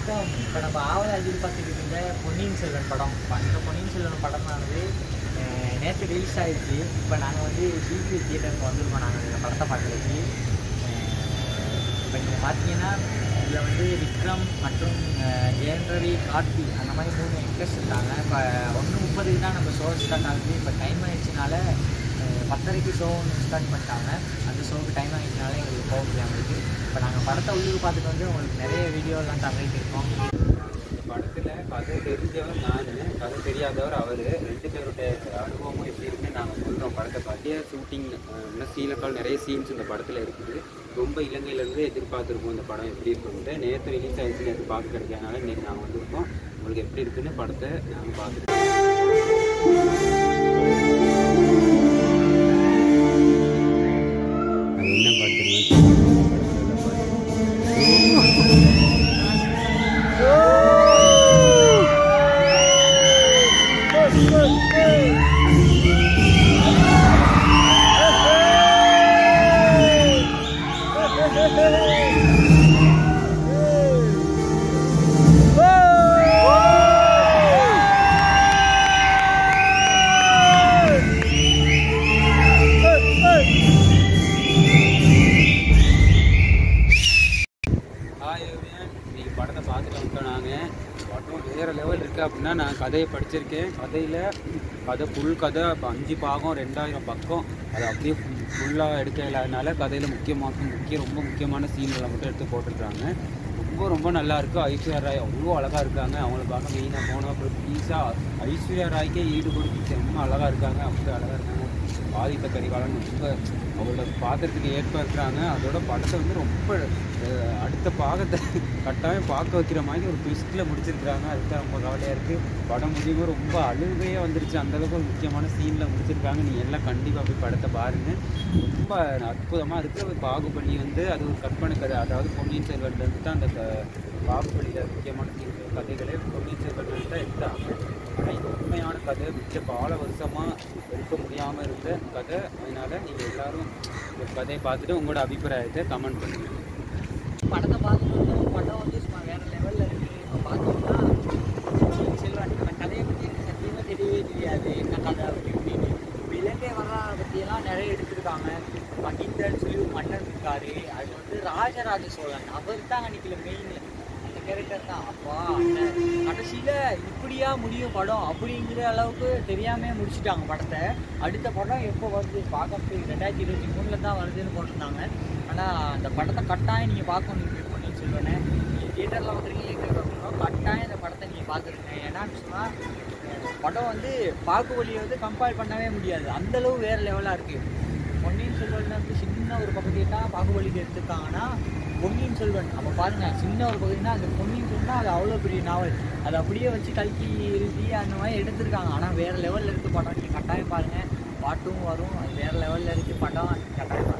வணக்கம் இப்போ நம்ம ஆவல எதிர்பார்த்துக்கிட்டு இருந்த பொன்னியின் செல்வன் படம் இப்ப அந்த பொன்னியின் செல்வன் படமானது அஹ், நேற்று ரிலீஸ் ஆயிடுச்சு இப்போ நாங்கள் வந்து சிபி தியேட்டருக்கு வந்திருக்கோம் நாங்கள் இந்த படத்தை பார்க்கறதுக்கு இப்போ நீங்கள் பார்த்தீங்கன்னா இதில் வந்து விக்ரம் மற்றும் அஹ், ஜெயன் ரவி கார்த்தி அந்த மாதிரி மூணு ஆக்டர்ஸ் இருக்காங்க இப்போ ஒன்று முப்பதுக்கு தான் நம்ம ஷோ ஸ்டார்ட் ஆகுது இப்போ டைம் ஆயிடுச்சுனால அஹ், பத்தரைக்கு ஷோ ஒன்று ஸ்டார்ட் பண்ணிட்டாங்க அந்த ஷோவுக்கு டைம் ஆகிடுச்சுனால எங்களுக்கு போக முடியாமல் இருக்குது இப்போ நாங்கள் படத்தை உள்ளூர் பார்த்துட்டு வந்து உங்களுக்கு நிறைய வீடியோலாம் தந்துட்டு இருக்கோம் இந்த படத்தில் கதை தெரிஞ்சவர் நான் கதை தெரியாதவர் அவர் ரெண்டு பேருடைய அனுபவமும் எப்படி இருக்குன்னு நாங்கள் சொல்கிறோம் படத்தை பார்த்து ஷூட்டிங் இன்னும் சீனக்கால் நிறைய சீன்ஸ் இந்த படத்தில் இருக்குது ரொம்ப இலங்கையிலேருந்து எதிர்பார்த்துருக்கோம் இந்த படம் எப்படி இருக்குன்ட்டு நேற்று ரிலீஸ் ஆயிடுச்சு நேற்று பார்க்க கிடைக்காதனால இன்றைக்கி நாங்கள் வந்திருக்கோம் உங்களுக்கு எப்படி இருக்குன்னு படத்தை நாங்கள் பார்த்துருக்கோம் அது என்ன பாட்டு ஹாய் எவ்ரியான் இன்னைக்கு படத்தை பார்த்துட்டு வந்துட்டோம் நாங்கள் படம் வேறு லெவல் இருக்குது அப்படின்னா நான் கதையை படிச்சிருக்கேன் கதையில் கதை ஃபுல் கதை இப்போ அஞ்சு பாகம் ரெண்டாயிரம் பக்கம் அது அப்படியே ஃபுல்லாக எடுக்க இல்லாதனால கதையில் முக்கியமாக முக்கிய ரொம்ப முக்கியமான சீன்களை மட்டும் எடுத்து போட்டிருக்காங்க ரொம்ப ரொம்ப நல்லா இருக்கு ஐஸ்வர்யா ராய் அவ்வளோ அழகாக இருக்காங்க அவங்கள பார்க்க மெயினாக போனோம் அப்புறம் ப்ளீஸாக ஐஸ்வர்யா ராய்க்கே ஈடு கொடுத்து ரொம்ப அழகாக இருக்காங்க அப்படி அழகாக இருக்காங்க ஆதித்த கரிகாலன் ரொம்ப அவங்களோட பாத்திரத்துக்கு ஏற்ப இருக்கிறாங்க அதோட படத்தை வந்து ரொம்ப அஹ், அடுத்த பாகத்தை கட்டாயம் பார்க்க வைக்கிற மாதிரி ஒரு ட்விஸ்ட்டில் முடிச்சிருக்கிறாங்க அதுதான் ரொம்ப கவலையாக இருக்குது படம் முடியும் ரொம்ப அழுகையே வந்துருச்சு அந்தளவுக்கு ஒரு முக்கியமான சீனில் முடிச்சிருக்காங்க நீ எல்லாம் கண்டிப்பாக போய் படத்தை பாருங்கள் ரொம்ப அற்புதமாக இருக்குது பாகுபலி வந்து அது ஒரு கற்பனை கதை அதாவது பொன்னியின் செல்வன்லேருந்து தான் அந்த க- பாகுபலியில் முக்கியமான சீன் கதைகளே பொன்னியின் செல்வன்லேருந்து தான் எடுத்தாங்க ஆனால் இது உண்மையான கதை மிச்ச பல வருஷமாக எடுக்க முடியாமல் இருந்த கதை அதனால் நீங்கள் எல்லாரும் இந்த கதையை பார்த்துட்டு உங்களோட அபிப்பிராயத்தை கமெண்ட் பண்ணுங்கள் படத்தை பார்த்துட்டு வந்தோம். படம் வந்து சும்மா வேற லெவலில் இருக்குது இப்போ பார்த்தோம்னா பொன்னியின் செல்வன் அந்த கதையை பற்றி எனக்கு சத்தியமாக தெரியவே தெரியாது என்ன கதை அப்படி இப்படின்னு இப்போ இலங்கை வரலாறை பற்றியெல்லாம் நிறைய எடுத்திருக்காங்க மகிந்தன் சொல்லி ஒரு மன்னன் இருக்காரு அது வந்து ராஜராஜ சோழன் அவர் தான் அன்னைக்கு மெயின் அந்த கேரக்டர் தான் அப்பா அந்த கடைசியில் இப்படியா முடியும் படம் அப்படிங்கிற அளவுக்கு தெரியாமே முடிச்சிட்டாங்க படத்தை அடுத்த படம் எப்போ வருது பார்க்க ரெண்டாயிரத்தி இருபத்தி மூணில் தான் வருதுன்னு போட்டிருந்தாங்க ஆனால் அந்த படத்தை கட்டாயம் நீங்கள் பார்க்கணும் நீங்கள் பொன்னியின் செல்வனை நீங்கள் தியேட்டரில் வந்துருக்கீங்க எங்கே பார்க்கணும் கட்டாயம் இந்த படத்தை நீங்கள் பார்த்துருங்க ஏன்னான்னு சொன்னால் படம் வந்து பாகுபலியை வந்து கம்பேர் பண்ணவே முடியாது அந்தளவு வேறு லெவலாக இருக்குது பொன்னியின் செல்வன் வந்து சின்ன ஒரு பகுதியை தான் பாகுபலிக்கு எடுத்திருக்காங்கன்னா பொன்னியின் செல்வன் அப்போ பாருங்க சின்ன ஒரு பகுதினா அந்த பொன்னியின் செல்வன் அது அவ்வளோ பெரிய நாவல் அதை அப்படியே வச்சு கல்கி எழுதி அந்த மாதிரி எடுத்திருக்காங்க ஆனால் வேறு லெவலில் இருக்குது படம் நீங்கள் கட்டாயம் பாருங்கள் பாட்டும் வரும் அது வேறு லெவலில் இருக்குது படம் கட்டாயம்